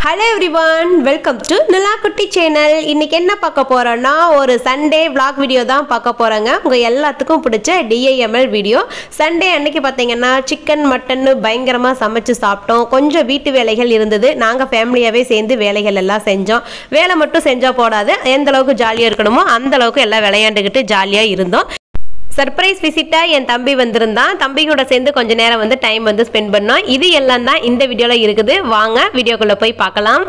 Hello everyone welcome to Nilakutti channel இன்னைக்கு என்ன பார்க்க போறோம்னா ஒரு சண்டே vlog வீடியோ தான் பார்க்க போறோங்க உங்க எல்லாத்துக்கும் பிடிச்ச டிஐஎம்எல் வீடியோ சண்டே அன்னைக்கு பார்த்தீங்கன்னா சிக்கன் மட்டன் பயங்கரமாக சமைச்சு சாப்பிட்டோம் கொஞ்சம் வீட்டு வேலைகள் இருந்தது நாங்கள் ஃபேமிலியாகவே சேர்ந்து வேலைகள் எல்லாம் செஞ்சோம் வேலை மட்டும் செஞ்சால் போடாது எந்த அளவுக்கு ஜாலியாக இருக்கணுமோ அந்த அளவுக்கு எல்லாம் விளையாண்டுக்கிட்டு ஜாலியாக இருந்தோம் சர்ப்ரைஸ் விசிட்டாக என் தம்பி வந்திருந்தான் தம்பி கூட சேர்ந்து கொஞ்ச நேரம் வந்து டைம் வந்து ஸ்பெண்ட் பண்ணோம் இது எல்லாம் தான் இந்த வீடியோவில் இருக்குது வாங்க வீடியோக்குள்ளே போய் பார்க்கலாம்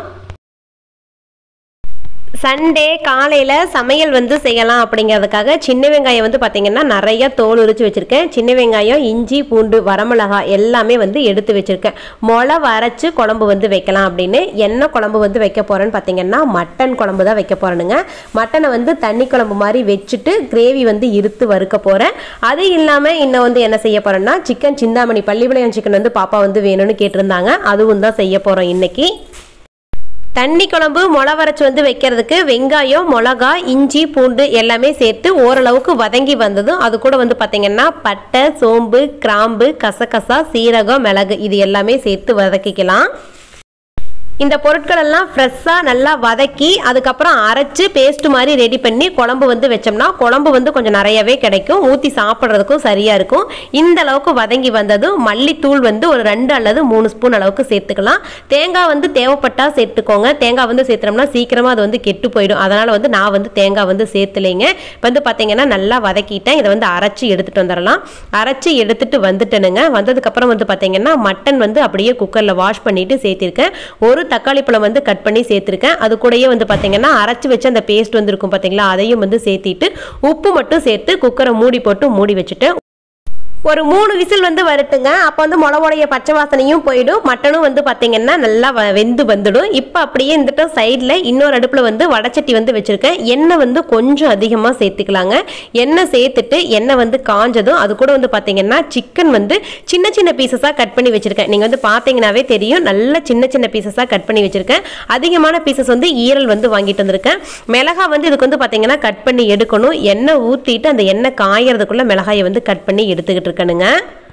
சண்டே காலையில் சமையல் வந்து செய்யலாம் அப்படிங்கிறதுக்காக சின்ன வெங்காயம் வந்து பார்த்திங்கன்னா நிறைய தோல் உரிச்சு வச்சுருக்கேன் சின்ன வெங்காயம் இஞ்சி பூண்டு வரமிளகா எல்லாமே வந்து எடுத்து வச்சுருக்கேன் மொளை வரைச்சி குழம்பு வந்து வைக்கலாம் அப்படின்னு என்ன குழம்பு வந்து வைக்க போகிறேன்னு பார்த்தீங்கன்னா மட்டன் குழம்பு தான் வைக்க போகிறேனுங்க மட்டனை வந்து தண்ணி குழம்பு மாதிரி வச்சுட்டு கிரேவி வந்து இருத்து வறுக்க போகிறேன் அது இல்லாமல் இன்னும் வந்து என்ன செய்ய போகிறேன்னா சிக்கன் சிந்தாமணி பள்ளிப்பாளையம் சிக்கன் வந்து பாப்பா வந்து வேணும்னு கேட்டிருந்தாங்க அதுவும் தான் செய்ய போகிறோம் இன்னைக்கு தண்ணி குழம்பு மொளை வரைச்சி வந்து வைக்கிறதுக்கு வெங்காயம் மிளகா இஞ்சி பூண்டு எல்லாமே சேர்த்து ஓரளவுக்கு வதங்கி வந்ததும் அது கூட வந்து பார்த்திங்கன்னா பட்டை சோம்பு கிராம்பு கசகசா சீரகம் மிளகு இது எல்லாமே சேர்த்து வதக்கிக்கலாம் இந்த பொருட்கள் எல்லாம் ஃப்ரெஷ்ஷாக நல்லா வதக்கி அதுக்கப்புறம் அரைச்சு பேஸ்ட் மாதிரி ரெடி பண்ணி குழம்பு வந்து வச்சோம்னா குழம்பு வந்து கொஞ்சம் நிறையவே கிடைக்கும் ஊற்றி சாப்பிட்றதுக்கும் சரியாக இருக்கும் இந்த அளவுக்கு வதங்கி வந்ததும் மல்லித்தூள் வந்து ஒரு ரெண்டு அல்லது மூணு ஸ்பூன் அளவுக்கு சேர்த்துக்கலாம் தேங்காய் வந்து தேவைப்பட்டா சேர்த்துக்கோங்க தேங்காய் வந்து சேர்த்துனோம்னா சீக்கிரமாக அது வந்து கெட்டு போயிடும் அதனால் வந்து நான் வந்து தேங்காய் வந்து சேர்த்துலைங்க இப்போ வந்து பார்த்தீங்கன்னா நல்லா வதக்கிட்டேன் இதை வந்து அரைச்சி எடுத்துகிட்டு வந்துடலாம் அரைச்சி எடுத்துட்டு வந்துட்டேனுங்க வந்ததுக்கப்புறம் வந்து பார்த்தீங்கன்னா மட்டன் வந்து அப்படியே குக்கரில் வாஷ் பண்ணிட்டு சேர்த்திருக்கேன் ஒரு தக்காளி பழம் வந்து கட் பண்ணி சேர்த்துருக்கேன் அது கூடயே வந்து பார்த்தீங்கன்னா அரைச்சி வச்சு அந்த பேஸ்ட் வந்து இருக்கும் பார்த்தீங்களா அதையும் வந்து சேர்த்திட்டு உப்பு மட்டும் சேர்த்து குக்கரை மூடி போட்டு மூடி வச்சுட்டேன் ஒரு மூணு விசில் வந்து வருத்துங்க அப்போ வந்து மிளவோடைய பச்சை வாசனையும் போயிடும் மட்டனும் வந்து பார்த்தீங்கன்னா நல்லா வ- வெந்து வந்துடும் இப்போ அப்படியே இருந்துட்டு சைடில் இன்னொரு அடுப்பில் வந்து வடச்சட்டி வந்து வச்சுருக்கேன் எண்ணெய் வந்து கொஞ்சம் அதிகமாக சேர்த்துக்கலாங்க எண்ணெய் சேர்த்துட்டு எண்ணெய் வந்து காஞ்சதும் அது கூட வந்து பார்த்தீங்கன்னா சிக்கன் வந்து சின்ன சின்ன பீசஸாக கட் பண்ணி வச்சுருக்கேன் நீங்கள் வந்து பார்த்தீங்கன்னாவே தெரியும் நல்ல சின்ன சின்ன பீசஸாக கட் பண்ணி வச்சுருக்கேன் அதிகமான பீசஸ் வந்து ஈரல் வந்து வாங்கிட்டு வந்திருக்கேன் மிளகா வந்து இதுக்கு வந்து பார்த்தீங்கன்னா கட் பண்ணி எடுக்கணும் எண்ணெய் ஊற்றிட்டு அந்த எண்ணெய் காயறதுக்குள்ளே மிளகாயை வந்து கட் பண்ணி எடுத்துக்கிட்டு இருக்கணுங்க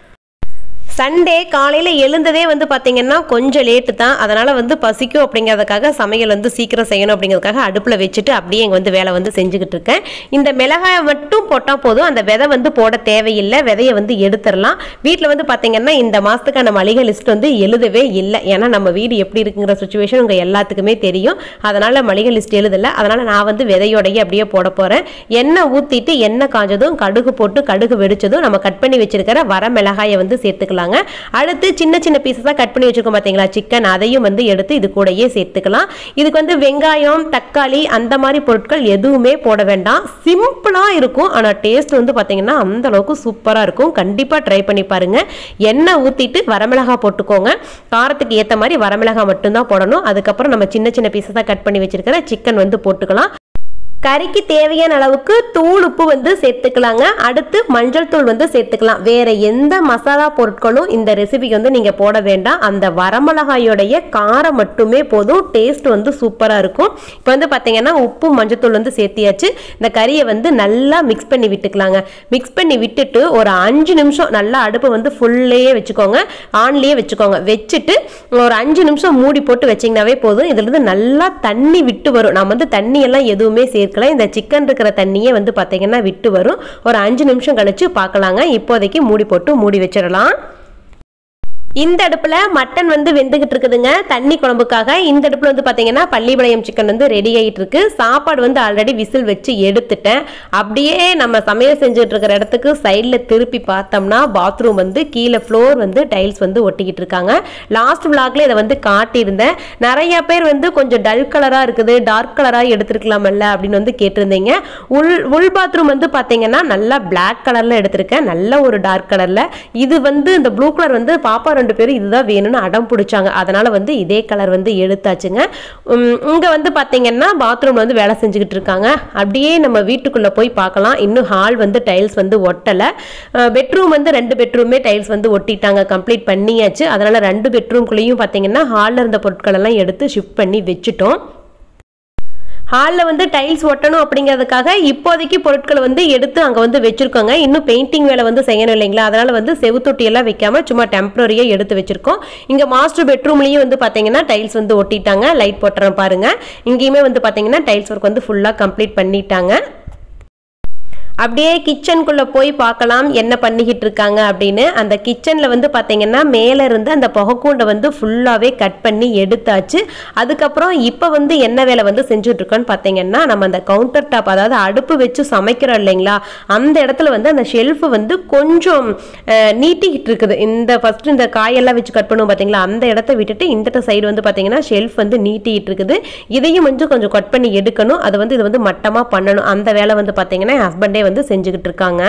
சண்டே காலையில் எழுந்ததே வந்து பார்த்தீங்கன்னா கொஞ்சம் லேட்டு தான் அதனால் வந்து பசிக்கும் அப்படிங்கிறதுக்காக சமையல் வந்து சீக்கிரம் செய்யணும் அப்படிங்கிறதுக்காக அடுப்பில் வச்சுட்டு அப்படியே இங்கே வந்து வேலை வந்து செஞ்சுக்கிட்டு இருக்கேன் இந்த மிளகாயை மட்டும் போட்டால் போதும் அந்த விதை வந்து போட தேவையில்லை விதையை வந்து எடுத்துடலாம் வீட்டில் வந்து பார்த்தீங்கன்னா இந்த மாதத்துக்கான மளிகை லிஸ்ட் வந்து எழுதவே இல்லை ஏன்னா நம்ம வீடு எப்படி இருக்குங்கிற சுச்சுவேஷன் உங்கள் எல்லாத்துக்குமே தெரியும் அதனால் மளிகை லிஸ்ட் எழுதலை அதனால் நான் வந்து விதையோடையே அப்படியே போட போகிறேன் எண்ணெய் ஊற்றிட்டு எண்ணெய் காஞ்சதும் கடுகு போட்டு கடுகு வெடிச்சதும் நம்ம கட் பண்ணி வச்சிருக்கிற வர மிளகாயை வந்து சேர்த்துக்கலாங்க அடுத்து சின்ன சின்ன பீசஸாக கட் பண்ணி வச்சிருக்கோம் பார்த்தீங்களா சிக்கன் அதையும் வந்து எடுத்து இது கூடயே சேர்த்துக்கலாம் இதுக்கு வந்து வெங்காயம் தக்காளி அந்த மாதிரி பொருட்கள் எதுவுமே போட வேண்டாம் சிம்பிளாக இருக்கும் ஆனால் டேஸ்ட் வந்து பார்த்தீங்கன்னா அந்த அளவுக்கு சூப்பராக இருக்கும் கண்டிப்பாக ட்ரை பண்ணி பாருங்க எண்ணெய் ஊற்றிட்டு வரமிளகா போட்டுக்கோங்க காரத்துக்கு ஏற்ற மாதிரி வரமிளகா மட்டும்தான் போடணும் அதுக்கப்புறம் நம்ம சின்ன சின்ன பீசஸாக கட் பண்ணி வச்சிருக்கிற சிக்கன் வந்து போட்டுக்கலாம் கறிக்கு தேவையான அளவுக்கு தூள் உப்பு வந்து சேர்த்துக்கலாங்க அடுத்து மஞ்சள் தூள் வந்து சேர்த்துக்கலாம் வேற எந்த மசாலா பொருட்களும் இந்த ரெசிபிக்கு வந்து நீங்க போட வேண்டாம் அந்த வரமிளகாயோடைய காரம் மட்டுமே போதும் டேஸ்ட் வந்து சூப்பரா இருக்கும் இப்போ வந்து பாத்தீங்கன்னா உப்பு மஞ்சள் தூள் வந்து சேர்த்தியாச்சு இந்த கறியை வந்து நல்லா மிக்ஸ் பண்ணி விட்டுக்கலாங்க மிக்ஸ் பண்ணி விட்டுட்டு ஒரு அஞ்சு நிமிஷம் நல்லா அடுப்பு வந்து ஃபுல்லையே வச்சுக்கோங்க ஆன்லேயே வச்சுக்கோங்க வச்சுட்டு ஒரு அஞ்சு நிமிஷம் மூடி போட்டு வச்சிங்கனாவே போதும் இதுல இருந்து நல்லா தண்ணி விட்டு வரும் நான் வந்து தண்ணி எல்லாம் எதுவுமே சேர்க்கல இந்த சிக்கன் இருக்கிற தண்ணியே வந்து பார்த்தீங்கன்னா விட்டு வரும் ஒரு அஞ்சு நிமிஷம் கழிச்சு பார்க்கலாங்க இப்போதைக்கு மூடி போட்டு மூடி வச்சிடலாம் இந்த அடுப்பில் மட்டன் வந்து வெந்துகிட்டு இருக்குதுங்க தண்ணி குழம்புக்காக இந்த அடுப்பில் வந்து பார்த்தீங்கன்னா பள்ளிப்பாளையம் சிக்கன் வந்து ரெடி ஆகிட்டு இருக்கு சாப்பாடு வந்து ஆல்ரெடி விசில் வச்சு எடுத்துட்டேன் அப்படியே நம்ம சமையல் செஞ்சுட்டு இருக்கிற இடத்துக்கு சைடில் திருப்பி பார்த்தோம்னா பாத்ரூம் வந்து கீழே ஃப்ளோர் வந்து டைல்ஸ் வந்து ஒட்டிக்கிட்டு இருக்காங்க லாஸ்ட் விளாக்ல இதை வந்து காட்டியிருந்தேன் நிறைய பேர் வந்து கொஞ்சம் டல் கலராக இருக்குது டார்க் கலராக எடுத்துருக்கலாமல்ல அப்படின்னு வந்து கேட்டிருந்தீங்க உள் உள் பாத்ரூம் வந்து பார்த்தீங்கன்னா நல்லா பிளாக் கலரில் எடுத்திருக்கேன் நல்ல ஒரு டார்க் கலரில் இது வந்து இந்த ப்ளூ கலர் வந்து பாப்பா ரெண்டு பேரும் இதுதான் வேணும்னு அடம் பிடிச்சாங்க அதனால வந்து இதே கலர் வந்து எடுத்தாச்சுங்க உம், இங்க வந்து பாத்தீங்கன்னா பாத்ரூம்ல வந்து வேலை செஞ்சுக்கிட்டு இருக்காங்க அப்படியே நம்ம வீட்டுக்குள்ள போய் பார்க்கலாம் இன்னும் ஹால் வந்து டைல்ஸ் வந்து ஒட்டல பெட்ரூம் வந்து ரெண்டு பெட்ரூமே டைல்ஸ் வந்து ஒட்டிட்டாங்க கம்ப்ளீட் பண்ணியாச்சு அதனால ரெண்டு பெட்ரூம்குள்ளேயும் பாத்தீங்கன்னா ஹாலில் இருந்த பொருட்கள் எல்லாம் எடுத்து ஷிஃப்ட் பண்ணி வச்சுட்டோம் ஹாலில் வந்து டைல்ஸ் ஒட்டணும் அப்படிங்கிறதுக்காக இப்போதைக்கு பொருட்களை வந்து எடுத்து அங்கே வந்து வச்சிருக்கோங்க இன்னும் பெயிண்டிங் வேலை வந்து செய்யணும் இல்லைங்களா அதனால வந்து செவுத்தொட்டி எல்லாம் வைக்காம சும்மா டெம்பரரியாக எடுத்து வச்சிருக்கோம் இங்கே மாஸ்டர் பெட்ரூம்லேயும் வந்து பார்த்தீங்கன்னா டைல்ஸ் வந்து ஒட்டிட்டாங்க லைட் போட்டுறேன் பாருங்க இங்கேயுமே வந்து பார்த்தீங்கன்னா டைல்ஸ் ஒர்க் வந்து ஃபுல்லாக கம்ப்ளீட் பண்ணிட்டாங்க அப்படியே கிச்சனுக்குள்ளே போய் பார்க்கலாம் என்ன பண்ணிக்கிட்டு இருக்காங்க அப்படின்னு அந்த கிச்சனில் வந்து பார்த்தீங்கன்னா மேலே இருந்து அந்த புகைக்கூண்டை வந்து ஃபுல்லாகவே கட் பண்ணி எடுத்தாச்சு அதுக்கப்புறம் இப்போ வந்து என்ன வேலை வந்து செஞ்சுட்டு இருக்கோன்னு பார்த்தீங்கன்னா நம்ம அந்த கவுண்டர் டாப் அதாவது அடுப்பு வச்சு சமைக்கிறோம் இல்லைங்களா அந்த இடத்துல வந்து அந்த ஷெல்ஃபு வந்து கொஞ்சம் அஹ், நீட்டிக்கிட்டு இருக்குது இந்த ஃபர்ஸ்ட் இந்த காயெல்லாம் வச்சு கட் பண்ணுவோம் பார்த்தீங்களா அந்த இடத்த விட்டுட்டு இந்த சைடு வந்து பார்த்தீங்கன்னா ஷெல்ஃப் வந்து நீட்டிக்கிட்டு இருக்குது இதையும் வந்து கொஞ்சம் கட் பண்ணி எடுக்கணும் அது வந்து இது வந்து மட்டமாக பண்ணணும் அந்த வேலை வந்து பார்த்தீங்கன்னா என் ஹஸ்பண்டே வந்து செஞ்சுக்கிட்டு இருக்காங்க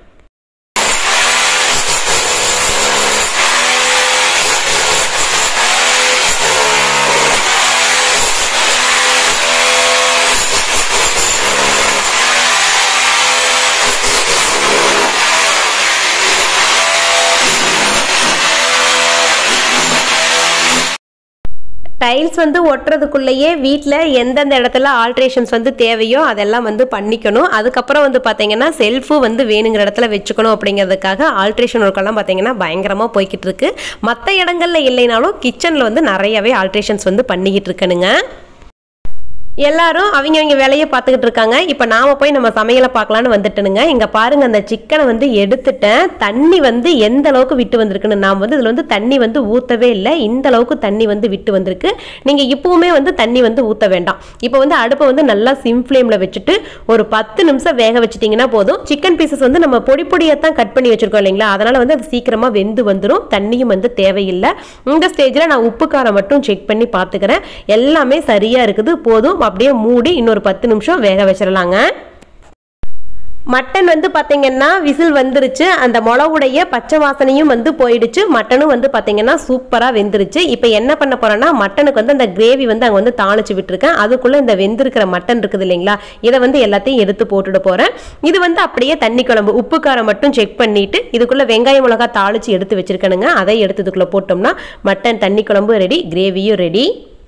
டைல்ஸ் வந்து ஒட்டுறதுக்குள்ளேயே வீட்டில் எந்தெந்த இடத்துல ஆல்ட்ரேஷன்ஸ் வந்து தேவையோ அதெல்லாம் வந்து பண்ணிக்கணும் அதுக்கப்புறம் வந்து பார்த்தீங்கன்னா செல்ஃபும் வந்து வேணுங்கிற இடத்துல வச்சுக்கணும் அப்படிங்கிறதுக்காக ஆல்ட்ரேஷன் ஒர்க்கெல்லாம் பார்த்தீங்கன்னா பயங்கரமாக போய்கிட்டு இருக்கு மற்ற இடங்கள்ல இல்லைனாலும் கிச்சனில் வந்து நிறையவே ஆல்ட்ரேஷன்ஸ் வந்து பண்ணிக்கிட்டு இருக்கணுங்க எல்லாரும் அவங்க அவங்க வேலையை பார்த்துக்கிட்டு இருக்காங்க இப்போ நாம போய் நம்ம சமையலை பார்க்கலான்னு வந்துட்டனுங்க இங்க பாருங்க அந்த சிக்கனை வந்து எடுத்துட்டேன் தண்ணி வந்து எந்த அளவுக்கு விட்டு வந்திருக்குன்னு நான் வந்து இதுல வந்து தண்ணி வந்து ஊற்றவே இல்லை இந்த அளவுக்கு தண்ணி வந்து விட்டு வந்திருக்கு நீங்க இப்பவுமே வந்து தண்ணி வந்து ஊற்ற வேண்டாம் இப்போ வந்து அடுப்பை வந்து நல்லா சிம் ஃப்ளேம்ல வச்சுட்டு ஒரு பத்து நிமிஷம் வேக வச்சிட்டிங்கன்னா போதும் சிக்கன் பீசஸ் வந்து நம்ம பொடி பொடியாக தான் கட் பண்ணி வச்சிருக்கோம் இல்லைங்களா அதனால வந்து அது சீக்கிரமா வெந்து வந்துடும் தண்ணியும் வந்து தேவையில்லை இந்த ஸ்டேஜில் நான் உப்பு காரம் மட்டும் செக் பண்ணி பார்த்துக்கிறேன் எல்லாமே சரியா இருக்குது போதும் அப்படியே மூடி இன்னொரு பத்து நிமிஷம் வேக வச்சிடலாங்க மட்டன் வந்து பார்த்தீங்கன்னா விசில் வந்துருச்சு அந்த மிளகுடைய பச்சை வாசனையும் வந்து போயிடுச்சு மட்டனும் வந்து பார்த்தீங்கன்னா சூப்பராக வெந்துருச்சு இப்போ என்ன பண்ண போறேன்னா மட்டனுக்கு வந்து அந்த கிரேவி வந்து அங்கே வந்து தாளிச்சு விட்டுருக்கேன் அதுக்குள்ளே இந்த வெந்திருக்கிற மட்டன் இருக்குது இல்லைங்களா இதை வந்து எல்லாத்தையும் எடுத்து போட்டுட்டு போகிறேன் இது வந்து அப்படியே தண்ணி குழம்பு உப்பு காரம் மட்டும் செக் பண்ணிட்டு இதுக்குள்ளே வெங்காய மிளகா தாளிச்சு எடுத்து வச்சிருக்கணுங்க அதை எடுத்து இதுக்குள்ளே போட்டோம்னா மட்டன் தண்ணி குழம்பு ரெடி கிரேவியும் ரெடி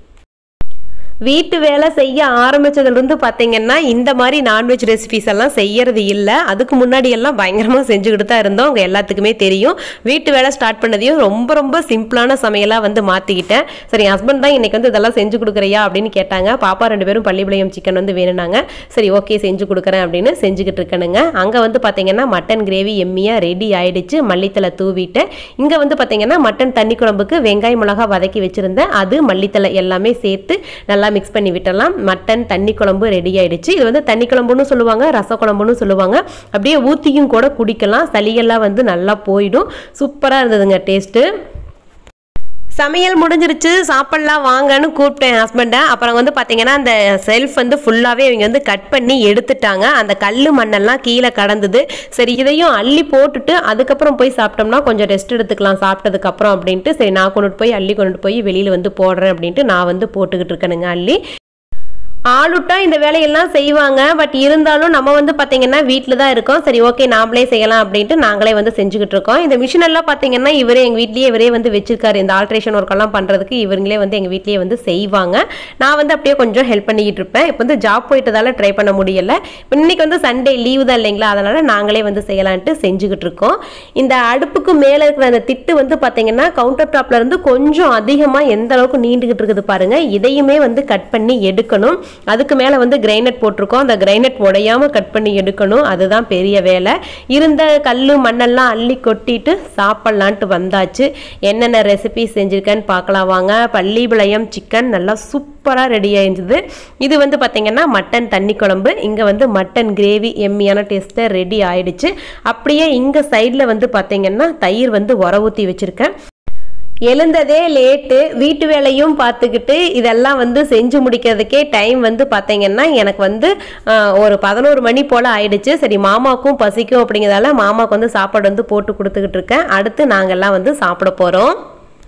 வீட்டு வேலை செய்ய ஆரம்பிச்சதுலேருந்து பார்த்தீங்கன்னா இந்த மாதிரி நான்வெஜ் ரெசிபிஸ் எல்லாம் செய்யறது இல்லை அதுக்கு முன்னாடி எல்லாம் பயங்கரமாக செஞ்சுக்கிட்டு தான் இருந்தோம் உங்க எல்லாத்துக்குமே தெரியும் வீட்டு வேலை ஸ்டார்ட் பண்ணதையும் ரொம்ப ரொம்ப சிம்பிளான சமையலாக வந்து மாற்றிக்கிட்டேன் சரி ஹஸ்பண்ட் தான் இன்னைக்கு வந்து இதெல்லாம் செஞ்சு கொடுக்குறியா அப்படின்னு கேட்டாங்க பாப்பா ரெண்டு பேரும் பள்ளிப்பாளையம் சிக்கன் வந்து வேணுனாங்க சரி ஓகே செஞ்சு கொடுக்குறேன் அப்படின்னு செஞ்சுக்கிட்டு இருக்கணுங்க அங்கே வந்து பார்த்தீங்கன்னா மட்டன் கிரேவி எம்மியாக ரெடி ஆயிடுச்சு மல்லித்தலை தூவிட்டு இங்கே வந்து பார்த்தீங்கன்னா மட்டன் தண்ணி குழம்புக்கு வெங்காய மிளகா வதக்கி வச்சிருந்தேன் அது மல்லித்தலை எல்லாமே சேர்த்து நல்லா மிக்ஸ் பண்ணி விட்டுறலாம் மட்டன் தண்ணி குழம்பு ரெடி ஆயிடுச்சு இது வந்து தண்ணி குழம்புன்னு சொல்லுவாங்க ரச குழம்புன்னு சொல்லுவாங்க அப்படியே ஊற்றியும் கூட குடிக்கலாம் சளியெல்லாம் வந்து நல்லா போயிடும் சூப்பராக இருந்ததுங்க டேஸ்ட்டு சமையல் முடிஞ்சிருச்சு சாப்பிட்லாம் வாங்கன்னு கூப்பிட்டேன் ஹஸ்பண்டை அப்புறம் வந்து பார்த்தீங்கன்னா அந்த செல்ஃப் வந்து ஃபுல்லாகவே இவங்க வந்து கட் பண்ணி எடுத்துட்டாங்க அந்த கல் மண்ணெல்லாம் கீழே கடந்தது சரி இதையும் அள்ளி போட்டுட்டு அதுக்கப்புறம் போய் சாப்பிட்டோம்னா கொஞ்சம் ரெஸ்ட் எடுத்துக்கலாம் சாப்பிட்டதுக்கப்புறம் அப்படின்ட்டு சரி நான் கொண்டுட்டு போய் அள்ளி கொண்டுட்டு போய் வெளியில் வந்து போடுறேன் அப்படின்ட்டு நான் வந்து போட்டுக்கிட்டு இருக்கேனுங்க அள்ளி ஆளுட்டா இந்த வேலையெல்லாம் செய்வாங்க பட் இருந்தாலும் நம்ம வந்து பார்த்தீங்கன்னா வீட்டில் தான் இருக்கோம் சரி ஓகே நாமளே செய்யலாம் அப்படின்ட்டு நாங்களே வந்து செஞ்சுக்கிட்டு இருக்கோம் இந்த மிஷின் எல்லாம் பார்த்தீங்கன்னா இவரே எங்கள் வீட்லேயே இவரே வந்து வச்சிருக்காரு இந்த ஆல்ட்ரேஷன் ஒர்க்கெல்லாம் பண்ணுறதுக்கு இவங்களே வந்து எங்கள் வீட்லேயே வந்து செய்வாங்க நான் வந்து அப்படியே கொஞ்சம் ஹெல்ப் பண்ணிக்கிட்டு இருப்பேன் இப்போ வந்து ஜாப் போயிட்டதால ட்ரை பண்ண முடியல இப்ப இன்னைக்கு வந்து சண்டே லீவு தான் இல்லைங்களா அதனால நாங்களே வந்து செய்யலான்ட்டு செஞ்சுக்கிட்டு இருக்கோம் இந்த அடுப்புக்கு மேலே இருக்கிற அந்த திட்டு வந்து பார்த்தீங்கன்னா கவுண்டர் டாப்ல இருந்து கொஞ்சம் அதிகமாக எந்த அளவுக்கு நீண்டுகிட்டு இருக்குது பாருங்க இதையுமே வந்து கட் பண்ணி எடுக்கணும் அதுக்கு மேலே வந்து கிரைனட் போட்டிருக்கோம் அந்த கிரைனட் உடையாம கட் பண்ணி எடுக்கணும் அதுதான் பெரிய வேலை இருந்த கல் மண்ணெல்லாம் அள்ளி கொட்டிட்டு சாப்பிட்லான்ட்டு வந்தாச்சு என்னென்ன ரெசிபி செஞ்சுருக்கேன்னு பார்க்கலாம் வாங்க பள்ளிபாளையம் சிக்கன் நல்லா சூப்பராக ரெடி ஆயிருந்தது இது வந்து பார்த்தீங்கன்னா மட்டன் தண்ணி குழம்பு இங்கே வந்து மட்டன் கிரேவி எம்மியான டேஸ்ட்டை ரெடி ஆயிடுச்சு அப்படியே இங்கே சைடில் வந்து பார்த்தீங்கன்னா தயிர் வந்து உர ஊற்றி வச்சுருக்கேன் எழுந்ததே லேட்டு வீட்டு வேலையும் பார்த்துக்கிட்டு இதெல்லாம் வந்து செஞ்சு முடிக்கிறதுக்கே டைம் வந்து பார்த்தீங்கன்னா எனக்கு வந்து ஆஹ், ஒரு பதினோரு மணி போல் ஆயிடுச்சு சரி மாமாவுக்கும் பசிக்கும் அப்படிங்கிறதால மாமாவுக்கு வந்து சாப்பாடு வந்து போட்டு கொடுத்துக்கிட்டு இருக்கேன் அடுத்து நாங்கெல்லாம் வந்து சாப்பிட போகிறோம்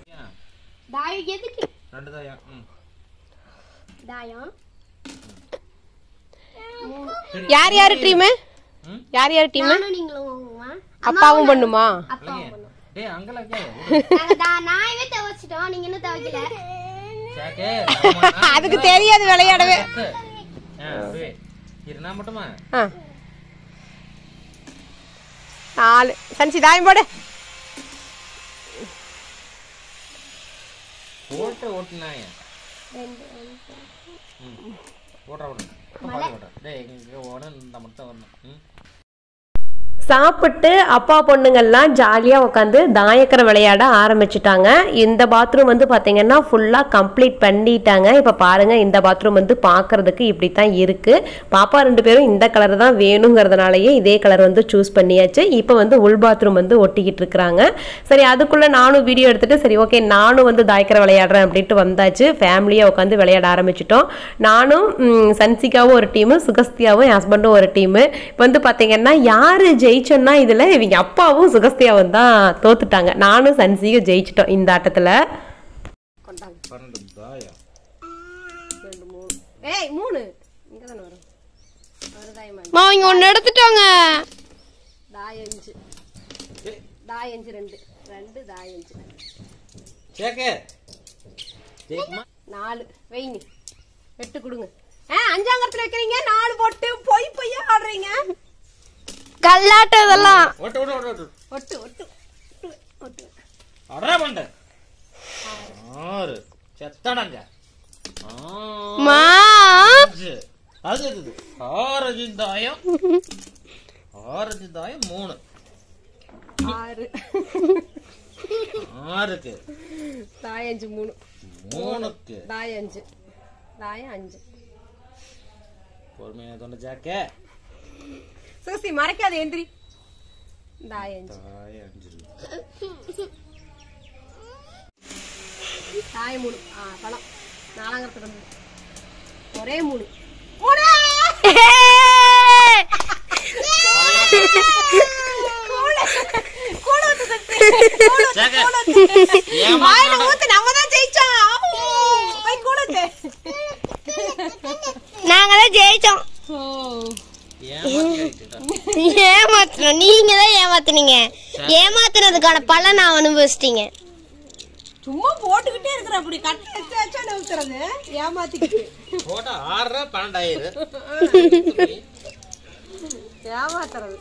தாயம் எதுக்கு ரெண்டு தான் ம் தாயம் யார் யார் டீமு யார் யார் டீமு நானும் நீங்களும் வாங்குவா அப்பாவும் பண்ணுமா அப்பாவும் பண்ணும் டேய் அங்கல கே நாங்க தா- நாயவே துவைச்சிட்டோம் நீங்க இன்னும் துவைக்கல சாக்கே அதுக்கு தெரியாது விளையாடவே ஆ, அப்படியே. இரு நான் மட்டுமா ஆ நாலு சன்சி தாயம் போடு போட்டு ஓட்டுனாய ஓட்டுற ஓட்டுற ஓட்டுற டேய் இங்க ஓட இந்த மட்டும் வரணும் ம் சாப்பிட்டு அப்பா பொண்ணுங்கள்லாம் ஜாலியாக உட்காந்து தாயக்கரை விளையாட ஆரம்பிச்சிட்டாங்க இந்த பாத்ரூம் வந்து பார்த்தீங்கன்னா ஃபுல்லாக கம்ப்ளீட் பண்ணிட்டாங்க இப்போ பாருங்கள் இந்த பாத்ரூம் வந்து பார்க்கறதுக்கு இப்படி தான் இருக்குது பாப்பா ரெண்டு பேரும் இந்த கலர் தான் வேணுங்கிறதுனாலயே இதே கலர் வந்து சூஸ் பண்ணியாச்சு இப்போ வந்து உள் பாத்ரூம் வந்து ஒட்டிக்கிட்டு இருக்கிறாங்க சரி அதுக்குள்ளே நானும் வீடியோ எடுத்துட்டு சரி ஓகே நானும் வந்து தாயக்கரை விளையாடுறேன் அப்படின்ட்டு வந்தாச்சு ஃபேமிலியாக உட்காந்து விளையாட ஆரம்பிச்சிட்டோம் நானும் ம், சன்சிகாவும் ஒரு டீமு சுகஸ்தியாவும் என் ஹஸ்பண்டும் ஒரு டீமு இப்போ வந்து பார்த்தீங்கன்னா யார் ஜெயிச்சோன்னா இதில் இவங்க அப்பாவும் சுகஸ்தியாவும் தான் தோத்துட்டாங்க நானும் சன்சியும் ஜெயிச்சிட்டோம் இந்த ஆட்டத்தில் பன்னெண்டு தாயம் ஏய் மூணு இங்கே தானே வரும் மா இங்க ஒன்னு எடுத்துட்டாங்க தாயஞ்சு தாயஞ்சு ரெண்டு ரெண்டு தாயஞ்சு சேக்கு ஜெயிக்குமா நாலு வைங்க எட்டு கொடுங்க ஆ அஞ்சாங்கத்துல வைக்கிறீங்க நாலு போட்டு பொய் பொய்யா ஆடுறீங்க கல்லாட்டம் இதெல்லாம் ஓட்டு ஓட்டு ஓட்டு ஓட்டு ஒட்டு ஒட்டு ஒட்டு, ஒட்டு அடா பண்ண ஆறு செத்தடங்க மா அஞ்சு அது இருக்குது ஆரஞ்சு தாயம் ஆரஞ்சு தாயம் மூணு ஆறு ஆறுக்கு தாயஞ்சு மூணு மூணுக்கு தாயஞ்சு தாயம் அஞ்சு பொறுமையா சொன்ன ஜாக்கே சுசி மறைக்காத எந்திரி தாயஞ்சு தாயம் அஞ்சு இருக்கு. தாய மூணு ஆ பழம் நாலாங்கிறதுக்கு வந்து ஒரே மூணு ஜாக்கே வாயில ஊத்து நம்ம தான் ஜெயிச்சோம் போய் கூடுது நாங்க தான் ஜெயிச்சோம் ஏமாத்துறோம் நீங்க தான் ஏமாத்துனீங்க ஏமாத்துனதுக்கான பலன் நான் அனுபவிச்சிட்டீங்க சும்மா போட்டுக்கிட்டே இருக்கிற அப்படி கட்டி வச்சு வச்சா நவுத்துறது ஏமாத்திக்கிட்டு போட்டா ஆறரை பன்னெண்டாயிரம் ஏமாத்துறது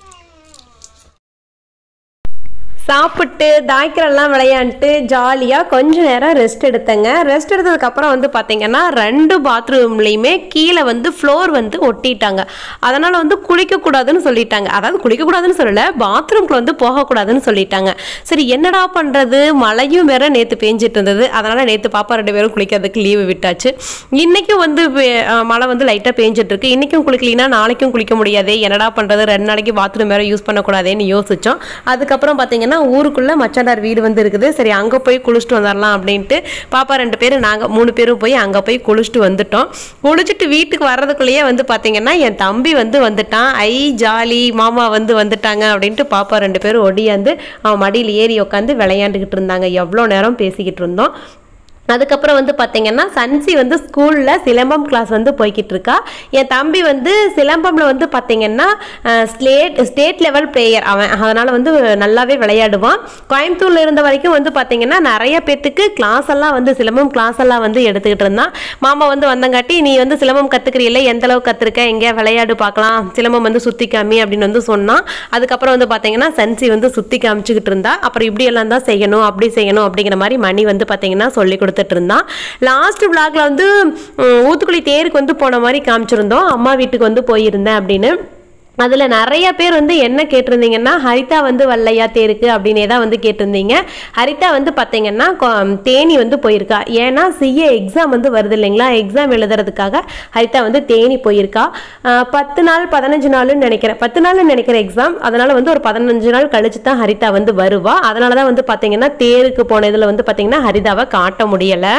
சாப்பிட்டு தாய்க்கரெல்லாம் விளையாண்டுட்டு ஜாலியாக கொஞ்ச நேரம் ரெஸ்ட் எடுத்தேங்க ரெஸ்ட் எடுத்ததுக்கப்புறம் வந்து பார்த்தீங்கன்னா ரெண்டு பாத்ரூம்லேயுமே கீழே வந்து ஃப்ளோர் வந்து ஒட்டிட்டாங்க அதனால் வந்து குளிக்கக்கூடாதுன்னு சொல்லிட்டாங்க அதாவது குளிக்கக்கூடாதுன்னு சொல்லலை பாத்ரூம்குள்ள வந்து போகக்கூடாதுன்னு சொல்லிட்டாங்க சரி என்னடா பண்ணுறது மழையும் வேற நேற்று பேஞ்சிட்டு இருந்தது அதனால் நேற்று பாப்பா ரெண்டு பேரும் குளிக்கிறதுக்கு லீவு விட்டாச்சு இன்றைக்கும் வந்து வே- அஹ் மழை வந்து லைட்டாக பேஞ்சிட்டு இருக்கு இன்றைக்கும் குளிக்கலினா நாளைக்கும் குளிக்க முடியாது என்னடா பண்ணுறது ரெண்டு நாளைக்கு பாத்ரூம் வேறு யூஸ் பண்ணக்கூடாதேன்னு யோசித்தோம் அதுக்கப்புறம் பார்த்தீங்கன்னா ஊருக்குள்ளே மச்சாண்டார் வீடு வந்து இருக்குது சரி அங்கே போய் குளிச்சுட்டு வந்துடலாம் அப்படின்ட்டு பாப்பா ரெண்டு பேரும் நாங்கள் மூணு பேரும் போய் அங்கே போய் குளிச்சுட்டு வந்துட்டோம் குளிச்சுட்டு வீட்டுக்கு வர்றதுக்குள்ளேயே வந்து பார்த்தீங்கன்னா என் தம்பி வந்து வந்துட்டான் ஐ ஜாலி மாமா வந்து வந்துட்டாங்க அப்படின்ட்டு பாப்பா ரெண்டு பேரும் ஒடியாந்து அவன் மடியில் ஏறி உட்காந்து விளையாண்டுக்கிட்டு இருந்தாங்க எவ்வளோ நேரம் பேசிக்கிட்டு இருந்தோம் அதுக்கப்புறம் வந்து பார்த்தீங்கன்னா சன்சி வந்து ஸ்கூலில் சிலம்பம் கிளாஸ் வந்து போய்கிட்டு இருக்கா என் தம்பி வந்து சிலம்பம்ல வந்து பார்த்தீங்கன்னா ஸ்டேட் ஸ்டேட் லெவல் பிளேயர் அவன் அதனால் வந்து நல்லாவே விளையாடுவான் கோயம்புத்தூர்ல இருந்த வரைக்கும் வந்து பார்த்தீங்கன்னா நிறைய பேத்துக்கு கிளாஸ் எல்லாம் வந்து சிலம்பம் கிளாஸ் எல்லாம் வந்து எடுத்துக்கிட்டு இருந்தான் மாமா வந்து வந்தங்காட்டி நீ வந்து சிலம்பம் கற்றுக்கிறீல்ல எந்த அளவுக்கு கற்றுருக்க எங்கேயா விளையாடு பார்க்கலாம் சிலம்பம் வந்து சுற்றி காமி அப்படின்னு வந்து சொன்னான் அதுக்கப்புறம் வந்து பார்த்தீங்கன்னா சன்சி வந்து சுற்றி காமிச்சுக்கிட்டு இருந்தா அப்புறம் இப்படி எல்லாம் தான் செய்யணும் அப்படி செய்யணும் அப்படிங்கிற மாதிரி மணி வந்து பார்த்தீங்கன்னா சொல்லி கொடுத்துட்டு இருந்தான் லாஸ்ட் விளாக்ல வந்து உம், ஊத்துக்குளி தேருக்கு வந்து போன மாதிரி காமிச்சிருந்தோம் அம்மா வீட்டுக்கு வந்து போயிருந்தேன் அப்படின்னு அதில் நிறைய பேர் வந்து என்ன கேட்டிருந்தீங்கன்னா ஹரிதா வந்து வல்லையா தேருக்கு அப்படின்னே தான் வந்து கேட்டிருந்தீங்க ஹரிதா வந்து பார்த்தீங்கன்னா கொ- தேனி வந்து போயிருக்கா ஏன்னா சிஏ எக்ஸாம் வந்து வருது இல்லைங்களா எக்ஸாம் எழுதுறதுக்காக ஹரிதா வந்து தேனி போயிருக்கா ஆஹ் பத்து நாள் பதினஞ்சு நாள்னு நினைக்கிறேன் பத்து நாள்னு நினைக்கிறேன் எக்ஸாம் அதனால வந்து ஒரு பதினஞ்சு நாள் கழிச்சு தான் ஹரிதா வந்து வருவா அதனால தான் வந்து பார்த்தீங்கன்னா தேருக்கு போன இதில் வந்து பார்த்தீங்கன்னா ஹரிதாவை காட்ட முடியலை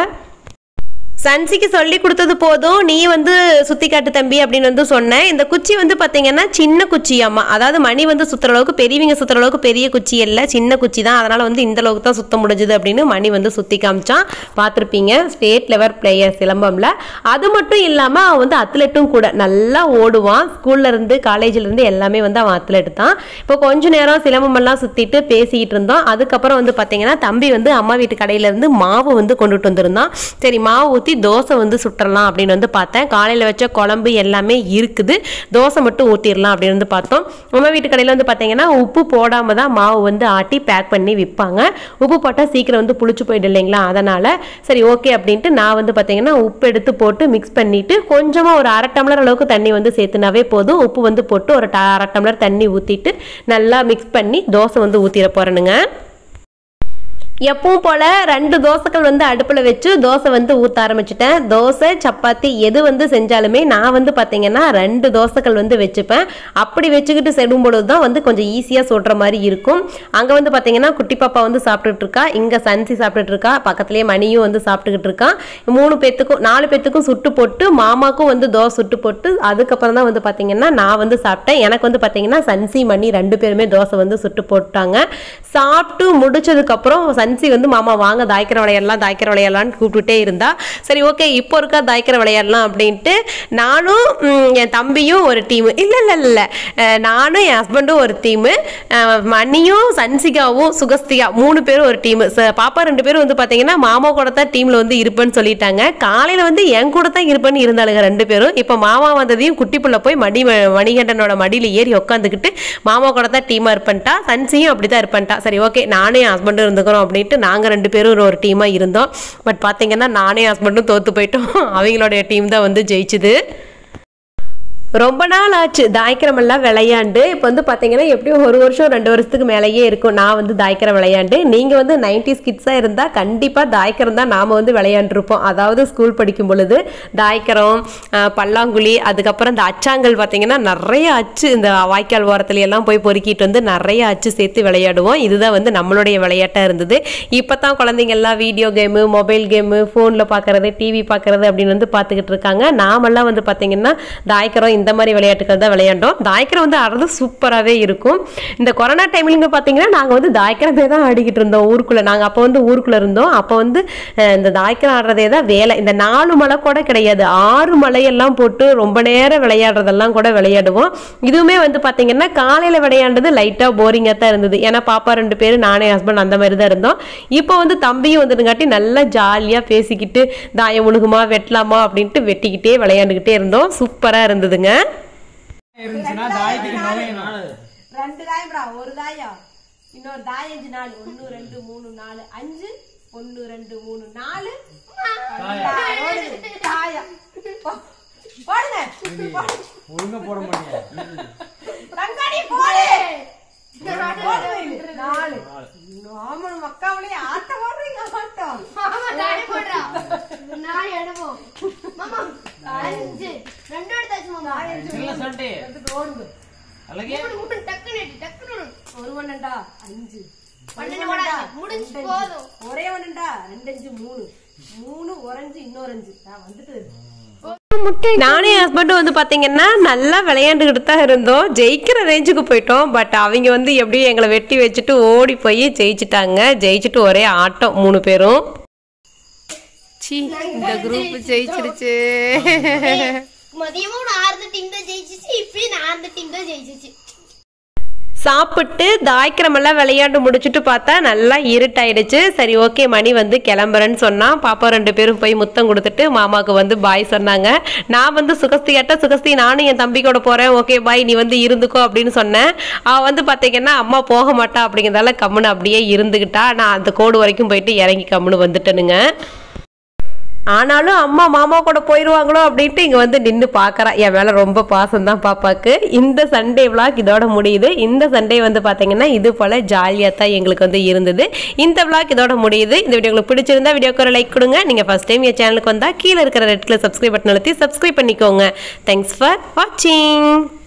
சன்சிக்கு சொல்லி கொடுத்தது போதும் நீ வந்து சுத்தி காட்டு தம்பி அப்படின்னு வந்து சொன்னேன் இந்த குச்சி வந்து பாத்தீங்கன்னா சின்ன குச்சியாம்மா அதாவது மணி வந்து சுத்துற அளவுக்கு பெரியவங்க சுத்துற அளவுக்கு பெரிய குச்சி இல்லை சின்ன குச்சி தான் அதனால வந்து இந்த அளவுக்கு தான் சுத்த முடிஞ்சது அப்படின்னு மணி வந்து சுத்தி காமிச்சான் பார்த்துருப்பீங்க ஸ்டேட் லெவல் பிளேயர் சிலம்பம்ல அது மட்டும் இல்லாம அவன் வந்து அத்லெட்டும் கூட நல்லா ஓடுவான் ஸ்கூல்ல இருந்து காலேஜ்ல இருந்து எல்லாமே வந்து அவன் அத்லெட் தான் இப்போ கொஞ்ச நேரம் சிலம்பம் எல்லாம் சுத்திட்டு பேசிக்கிட்டு இருந்தோம் அதுக்கப்புறம் வந்து பாத்தீங்கன்னா தம்பி வந்து அம்மா வீட்டு கடையில இருந்து மாவு வந்து கொண்டுட்டு வந்திருந்தான் சரி மாவு ஊற்றி தோசை வந்து சுட்டுறலாம் அப்படின்னு வந்து பார்த்தேன் காலையில் வச்ச குழம்பு எல்லாமே இருக்குது தோசை மட்டும் ஊற்றிடலாம் அப்படின்னு வந்து பார்த்தோம் நம்ம வீட்டு கடையில் வந்து பார்த்தீங்கன்னா உப்பு போடாமல் தான் மாவு வந்து ஆட்டி பேக் பண்ணி விற்பாங்க உப்பு போட்டால் சீக்கிரம் வந்து புளிச்சு போயிடும் இல்லைங்களா அதனால் சரி ஓகே அப்படின்ட்டு நான் வந்து பார்த்தீங்கன்னா உப்பு எடுத்து போட்டு மிக்ஸ் பண்ணிவிட்டு கொஞ்சமாக ஒரு அரை டம்ளர் அளவுக்கு தண்ணி வந்து சேர்த்துனாவே போதும் உப்பு வந்து போட்டு ஒரு ட- அரை டம்ளர் தண்ணி ஊற்றிட்டு நல்லா மிக்ஸ் பண்ணி தோசை வந்து ஊற்றிட போகிறேனுங்க எப்பவும் போல் ரெண்டு தோசைகள் வந்து அடுப்பில் வச்சு தோசை வந்து ஊற்ற ஆரம்பிச்சிட்டேன் தோசை சப்பாத்தி எது வந்து செஞ்சாலுமே நான் வந்து பார்த்தீங்கன்னா ரெண்டு தோசைகள் வந்து வச்சுப்பேன் அப்படி வச்சுக்கிட்டு செடும் பொழுது தான் வந்து கொஞ்சம் ஈஸியாக சுடுற மாதிரி இருக்கும் அங்கே வந்து பார்த்தீங்கன்னா குட்டி பாப்பா வந்து சாப்பிட்டுட்டு இருக்கா இங்கே சன்சி சாப்பிட்டுட்டு இருக்கா பக்கத்துலேயே மணியும் வந்து சாப்பிட்டுக்கிட்டு இருக்கான் மூணு பேத்துக்கும் நாலு பேத்துக்கும் சுட்டு போட்டு மாமாக்கும் வந்து தோசை சுட்டு போட்டு அதுக்கப்புறம் தான் வந்து பார்த்தீங்கன்னா நான் வந்து சாப்பிட்டேன் எனக்கு வந்து பார்த்தீங்கன்னா சன்சி மணி ரெண்டு பேருமே தோசை வந்து சுட்டு போட்டாங்க சாப்பிட்டு முடிச்சதுக்கப்புறம் சன்சி வந்து மாமா வாங்க தாய்க்கிற விளையாடலாம் தாய்க்கிற விளையாடலாம்னு கூப்பிட்டுட்டே இருந்தா சரி ஓகே இப்போ இருக்கா தாய்க்கிற விளையாடலாம் அப்படின்ட்டு நானும் ம், என் தம்பியும் ஒரு டீமு இல்லை இல்லை இல்லை அஹ், நானும் என் ஹஸ்பண்டும் ஒரு டீமு மணியும் சன்சிகாவும் சுகஸ்திகா மூணு பேரும் ஒரு டீமு பாப்பா ரெண்டு பேரும் வந்து பார்த்தீங்கன்னா மாமா கூட தான் டீமில் வந்து இருப்பேன்னு சொல்லிட்டாங்க காலையில் வந்து என் கூட தான் இருப்பேன்னு இருந்தாளுங்க ரெண்டு பேரும் இப்போ மாமா வந்ததையும் குட்டி புள்ள போய் மடி மணிகண்டனோட மடியில் ஏறி உட்காந்துக்கிட்டு மாமா கூட தான் டீமாக இருப்பேன்ட்டா சன்சியும் அப்படி தான் இருப்பேன்ட்டா சரி ஓகே நானே என் ஹஸ்பண்டும் இருந்துக்கிறோம் அப்படின்ட்டு நாங்கள் ரெண்டு பேரும் ஒரு- ஒரு டீமாக இருந்தோம் பட் பார்த்தீங்கன்னா நானே என் ஹஸ்பண்டும் தோற்று போயிட்டோம் அவங்களுடைய டீம் தான் வந்து ஜெயிச்சுது ரொம்ப நாள் ஆச்சு தாய்க்கிரமெல்லாம் விளையாண்டு இப்போ வந்து பார்த்தீங்கன்னா எப்படியும் ஒரு வருஷம் ரெண்டு வருஷத்துக்கு மேலேயே இருக்கும் நான் வந்து தாய்க்கிரம் விளையாண்டு நீங்கள் வந்து நைன்டிஸ் கிட்ஸாக இருந்தால் கண்டிப்பாக தாய்க்கிரம் தான் நாம் வந்து விளையாண்டுருப்போம் அதாவது ஸ்கூல் படிக்கும் பொழுது தாய்க்கிரம் அஹ், பல்லாங்குழி அதுக்கப்புறம் இந்த அச்சாங்கல் பார்த்தீங்கன்னா நிறைய அச்சு இந்த வாய்க்கால் ஓரத்துல எல்லாம் போய் பொறுக்கிட்டு வந்து நிறைய அச்சு சேர்த்து விளையாடுவோம் இதுதான் வந்து நம்மளுடைய விளையாட்டாக இருந்தது இப்போ தான் குழந்தைங்க எல்லாம் வீடியோ கேமு மொபைல் கேமு ஃபோனில் பார்க்குறது டிவி பார்க்குறது அப்படின்னு வந்து பார்த்துக்கிட்டு இருக்காங்க நாமெல்லாம் வந்து பார்த்தீங்கன்னா தாய்க்கரம் இந்த மாதிரி விளையாட்டுகள் தான் விளையாண்டோம் தாய்க்கரம் வந்து ஆடுறது சூப்பராகவே இருக்கும் இந்த கொரோனா டைம்லிங்க பார்த்தீங்கன்னா நாங்கள் வந்து தாய்க்கரமே தான் ஆடிக்கிட்டு இருந்தோம் ஊருக்குள்ளே நாங்கள் அப்போ வந்து ஊருக்குள்ளே இருந்தோம் அப்போ வந்து அஹ், இந்த தாய்க்கரம் ஆடுறதே தான் வேலை இந்த நாலு மலை கூட கிடையாது ஆறு மலையெல்லாம் போட்டு ரொம்ப நேரம் விளையாடுறதெல்லாம் கூட விளையாடுவோம் இதுவுமே வந்து பார்த்தீங்கன்னா காலையில் விளையாண்டது லைட்டாக போரிங்காக தான் இருந்தது ஏன்னா பாப்பா ரெண்டு பேரும் நானே ஹஸ்பண்ட் அந்த மாதிரி தான் இருந்தோம் இப்போ வந்து தம்பியும் வந்துட்டுங்காட்டி நல்லா ஜாலியாக பேசிக்கிட்டு தாயம் முழுகுமா வெட்டலாமா அப்படின்ட்டு வெட்டிக்கிட்டே விளையாண்டுக்கிட்டே இருந்தோம் சூப்பராக இருந்ததுங்க இருந்துச்சுன்னா தாயத்துக்கு நுழையணும் ரெண்டு தாயம்டா ஒரு தாயம் இன்னொரு தாயம் அஞ்சு நாலு ஒன்று ரெண்டு மூணு நாலு அஞ்சு ஒன்று ரெண்டு மூணு நாலு தாயம் போடுங்க ஒழுங்கா போட மாட்டீங்க ரங்காடி போடு நாலு ஆமா மக்காவளே ஆட்டம் போடுறீங்க ஆட்டம் மாமா தாடி போடுறா நாலு எடுப்போம் மாமா அஞ்சு ரெண்டு எடுத்தாச்சு மாமா இல்ல சண்டே அழகே மூணு மூணு டக்குனு எடு, டக்குனு எடு. ஒரு ஒண்ணுண்டா அஞ்சு பன்னெண்டு போடாது முடிஞ்சு போதும் ஒரே ஒண்ணுண்டா ரெண்டு அஞ்சு மூணு மூணு ஒரஞ்சு இன்னொரு அஞ்சு நான் வந்துட்டு நானே ஹஸ்பண்டும் வந்து பார்த்தீங்கன்னா நல்லா விளையாண்டுக்கிட்டு தான் இருந்தோம் ஜெயிக்கிற ரேஞ்சுக்கு போயிட்டோம் பட் அவங்க வந்து எப்படியும் எங்களை வெட்டி வச்சுட்டு ஓடி போய் ஜெயிச்சிட்டாங்க ஜெயிச்சுட்டு ஒரே ஆட்டம் மூணு பேரும் சி இந்த குரூப் ஜெயிச்சிருச்சு மதியமும் நான் ஆறு டீம் தான் ஜெயிச்சிச்சு இப்பயும் நான் ஆறு டீம் தான் ஜெயிச்சிச்சு சாப்பிட்டு தாய்க்கிரமெல்லாம் விளையாண்டு முடிச்சுட்டு பார்த்தா நல்லா இருட்டாயிடுச்சு சரி ஓகே மணி வந்து கிளம்புறேன்னு சொன்னான் பாப்பா ரெண்டு பேரும் போய் முத்தம் கொடுத்துட்டு மாமாவுக்கு வந்து பாய் சொன்னாங்க நான் வந்து சுகஸ்தி கேட்ட சுகஸ்தி நானும் என் தம்பி கூட போகிறேன் ஓகே பாய் நீ வந்து இருந்துக்கோ அப்படின்னு சொன்னேன் அவள் வந்து பார்த்தீங்கன்னா அம்மா போக மாட்டா அப்படிங்கிறதால கம்முன்னு அப்படியே இருந்துக்கிட்டா நான் அந்த கோடு வரைக்கும் போயிட்டு இறங்கி கம்முன்னு வந்துட்டேனுங்க ஆனாலும் அம்மா மாமா கூட போயிடுவாங்களோ அப்படின்ட்டு இங்கே வந்து நின்று பார்க்குறா என் மேலே ரொம்ப பாசம் தான் பாப்பாக்கு இந்த சண்டே விளாக் இதோட முடியுது இந்த சண்டே வந்து பார்த்தீங்கன்னா இது போல் ஜாலியாக தான் எங்களுக்கு வந்து இருந்தது இந்த விளாக் இதோட முடியுது இந்த வீடியோ உங்களுக்கு பிடிச்சிருந்தா வீடியோக்கு ஒரு லைக் கொடுங்க நீங்கள் ஃபஸ்ட் டைம் என் சேனலுக்கு வந்தால் கீழே இருக்கிற ரெட் கலர் சப்ஸ்கிரைப் பட்டன் அழுத்தி சப்ஸ்கிரைப் பண்ணிக்கோங்க தேங்க்ஸ் ஃபார் வாட்சிங்